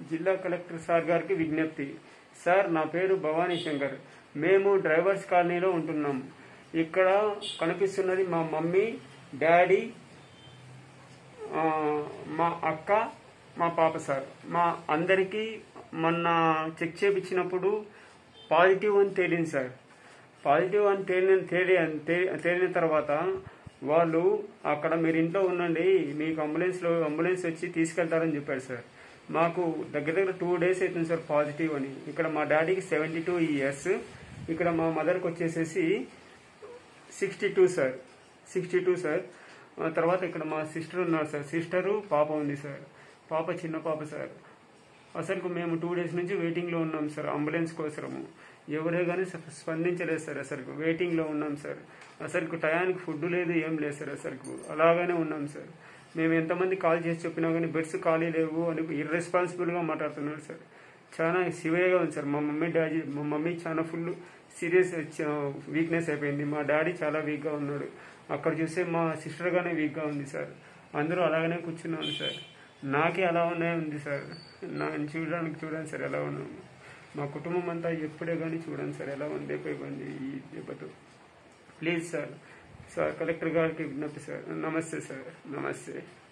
జిల్లా collector sir గారికి విజ్ఞప్తి సార్ నా పేరు భవానీ శంకర్ మేము డ్రైవర్స్ కాలనీలో ఉంటున్నాం ఇక్కడ కనిపిస్తున్నది మా మమ్మీ డాడీ ఆ, మా అక్క మా పాప సార్ మా అందరికీ మొన్న చెక్ చేయించినప్పుడు పాజిటివ్ అని తేలింది సార్ పాజిటివ్ అని తేలిన తేలి తే- తేలిన తర్వాత వాళ్ళు అక్కడ మీరు ఇంట్లో ఉండండి మీకు అంబులెన్స్లో అంబులెన్స్ వచ్చి తీసుకెళ్తారని చెప్పారు సార్ మాకు దగ్గర దగ్గర టూ డేస్ అవుతుంది సార్ పాజిటివ్ అని ఇక్కడ మా డాడీకి సెవెంటీ టూ ఇయర్స్ ఇక్కడ మా మదర్కి వచ్చేసేసి sixty two sir sixty two sir ఆ తర్వాత ఇక్కడ మా సిస్టర్ ఉన్నారు సార్ సిస్టరు పాప ఉంది సార్ పాప చిన్న పాప సార్ అసలు మేము టూ డేస్ నుంచి వెయిటింగ్లో ఉన్నాం సార్ అంబులెన్స్ కోసము ఎవరే కానీ స్పందించలేదు సార్ అసలు వెయిటింగ్లో ఉన్నాం సార్ అసలు టయానికి ఫుడ్ లేదు ఏం లేదు సార్ అసలు అలాగానే ఉన్నాం సార్ మేము ఎంతమంది కాల్ చేసి చెప్పినా కానీ బెడ్స్ ఖాళీ లేవు అని ఇర్రెస్పాన్సిబుల్గా మాట్లాడుతున్నారు సార్ చాలా సివియర్గా ఉంది సార్ మా మమ్మీ డాడీ మా మమ్మీ చాలా ఫుల్ సీరియస్ వీక్నెస్ అయిపోయింది మా డాడీ చాలా వీక్గా ఉన్నాడు అక్కడ చూస్తే మా సిస్టర్ గానే వీక్గా ఉంది సార్ అందరూ అలాగనే కూర్చున్నాను సార్ నాకే అలా ఉన్నాయి ఉంది సార్ నా చూడడానికి చూడండి సార్ ఎలా ఉన్నాము మా కుటుంబం అంతా ఎప్పుడే కానీ చూడండి సార్ ఎలా ఉంది అయిపోయింది ఈ దెబ్బతో ప్లీజ్ సార్ సార్ కలెక్టర్ గారికి విజ్ఞప్తి సార్ నమస్తే సార్ నమస్తే